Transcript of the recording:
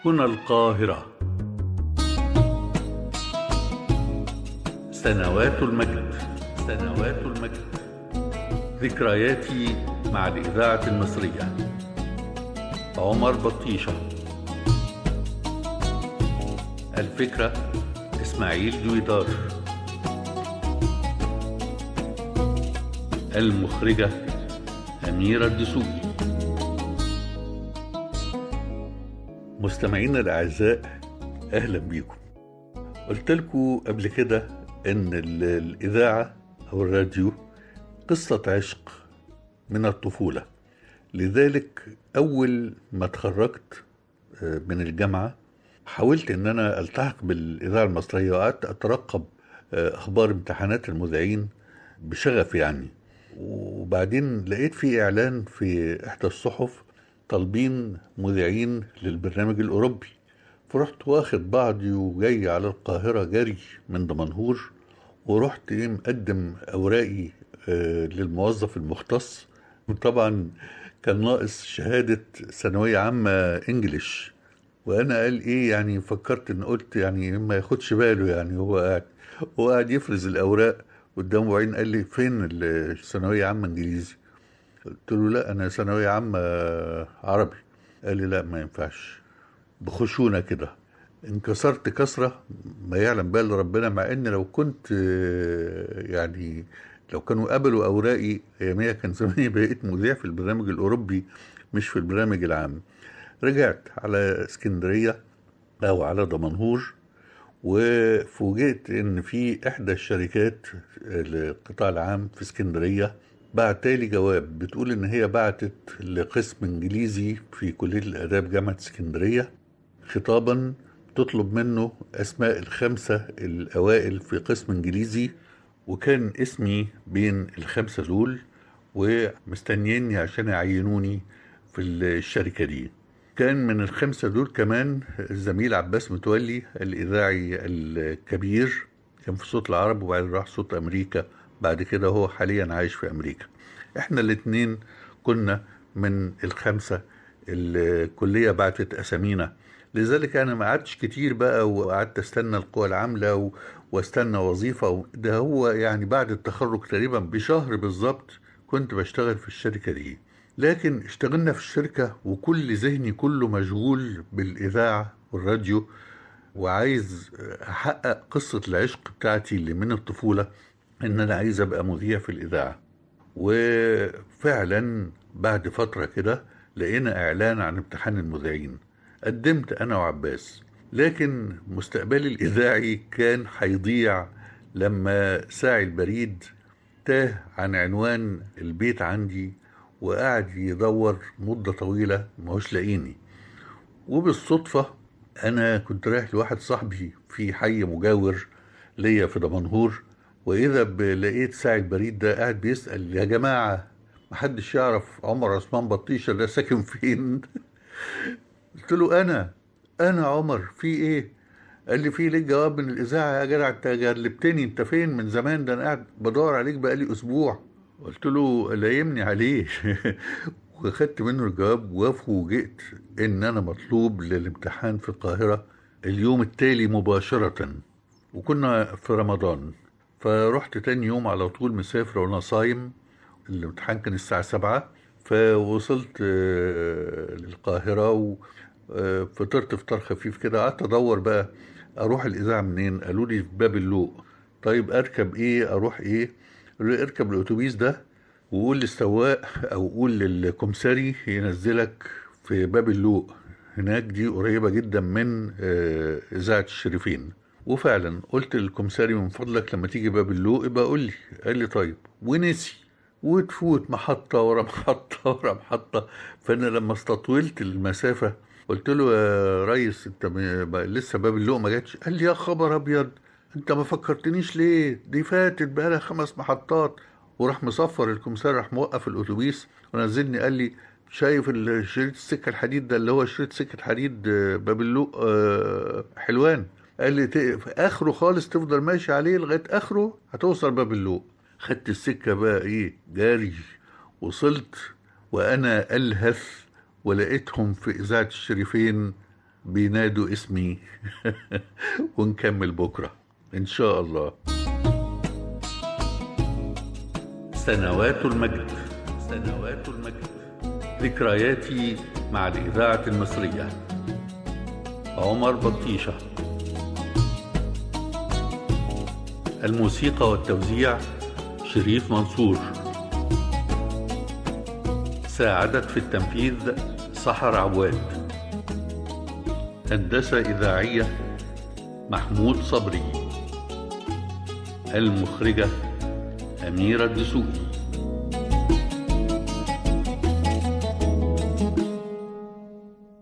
هنا القاهرة سنوات المجد سنوات المجد ذكرياتي مع الإذاعة المصرية عمر بطيشة الفكرة إسماعيل دويدار المخرجة أميرة الدسوقي مستمعينا الأعزاء أهلا بيكم قلت لكم قبل كده إن ال- الإذاعة أو الراديو قصة عشق من الطفولة لذلك أول ما اتخرجت آه، من الجامعة حاولت إن أنا ألتحق بالإذاعة المصرية وقعدت أترقب آه، أخبار امتحانات المذيعين بشغف يعني وبعدين لقيت في إعلان في إحدى الصحف طالبين مذيعين للبرنامج الأوروبي فرحت واخد بعضي وجاي على القاهرة جري من دمنهور ورحت إيه مقدم أوراقي آه، للموظف المختص وطبعا كان ناقص شهادة ثانوية عامة إنجليش وأنا قال إيه يعني فكرت إن قلت يعني ما ياخدش باله يعني هو قاعد هو قاعد يفرز الأوراق قدامه وبعدين قال لي فين الثانوية عامة إنجليزي قلت له لا انا ثانويه عامه عربي قال لي لا ما ينفعش بخشونه كده انكسرت كسره ما يعلم بها الا ربنا مع ان لو كنت آه، يعني لو كانوا قبلوا اوراقي اياميها كان زماني بقيت مذيع في البرنامج الاوروبي مش في البرنامج العام رجعت على اسكندريه او على دمنهور وفوجئت ان في احدى الشركات القطاع العام في اسكندريه بعتالي جواب بتقول ان هي بعتت لقسم انجليزي في كليه الاداب جامعه اسكندريه خطابا تطلب منه اسماء الخمسه الاوائل في قسم انجليزي وكان اسمي بين الخمسه دول ومستنيني عشان يعينوني في الشركه دي كان من الخمسة دول كمان الزميل عباس متولي الإذاعي الكبير كان في صوت العرب وبعدين راح صوت أمريكا بعد كده هو حاليا عايش في أمريكا احنا الاتنين كنا من الخمسة الكلية بعتت أسامينا لذلك أنا ما قعدتش كتير بقى وقعدت استنى القوى العاملة و- واستنى وظيفة ده هو يعني بعد التخرج تقريبا بشهر بالظبط كنت بشتغل في الشركة دي لكن اشتغلنا في الشركة وكل ذهني كله مشغول بالإذاعة والراديو وعايز أحقق قصة العشق بتاعتي اللي من الطفولة إن أنا عايز أبقى مذيع في الإذاعة وفعلا بعد فترة كده لقينا إعلان عن امتحان المذيعين قدمت أنا وعباس لكن مستقبلي الإذاعي كان هيضيع لما ساعي البريد تاه عن عنوان البيت عندي وقعد يدور مدة طويلة ماهوش لاقيني وبالصدفة أنا كنت رايح لواحد صاحبي في حي مجاور ليا في دمنهور وإذا ب- لقيت ساعي البريد ده قاعد بيسأل يا جماعة محدش يعرف عمر عثمان بطيشة ده ساكن فين قلت له أنا أنا عمر في إيه قال لي في ليك جواب من الإذاعة يا جدع أنت جلبتني أنت فين من زمان ده أنا قاعد بدور عليك بقالي أسبوع قلت له لايمني عليه وخدت منه الجواب وفوجئت ان انا مطلوب للامتحان في القاهرة اليوم التالي مباشرة وكنا في رمضان فرحت تاني يوم على طول مسافر وانا صايم الامتحان كان الساعة سبعة فوصلت آه، للقاهرة وفطرت فطار خفيف كده قعدت ادور بقى اروح الاذاعة منين قالوا لي في باب اللوق طيب اركب ايه اروح ايه قالوا لي اركب الاتوبيس ده وقول للسواق او قول للكمساري ينزلك في باب اللوق هناك دي قريبة جدا من آه، إذاعة الشريفين وفعلا قلت للكمساري من فضلك لما تيجي باب اللوق يبقى قول لي قال لي طيب ونسي وتفوت محطة ورا محطة ورا محطة فأنا لما استطولت المسافة قلت له يا ريس انت م- لسه باب اللوق ما جاتش قال لي يا خبر ابيض انت ما فكرتنيش ليه دي فاتت بقالها خمس محطات وراح مصفر الكمساري راح موقف الاتوبيس ونزلني قال لي شايف ال- شريط السكه الحديد ده اللي هو شريط سكه حديد آه، باب اللوق آه، حلوان قال لي ت- في اخره خالص تفضل ماشي عليه لغايه اخره هتوصل باب اللوق خدت السكه بقى ايه جاري وصلت وانا الهث ولقيتهم في اذاعه الشريفين بينادوا اسمي ونكمل بكرة إن شاء الله سنوات المجد سنوات المجد ذكرياتي مع الإذاعة المصرية عمر بطيشة الموسيقى والتوزيع شريف منصور ساعدت في التنفيذ سحر عواد هندسة إذاعية محمود صبري المخرجة أميرة الدسوقي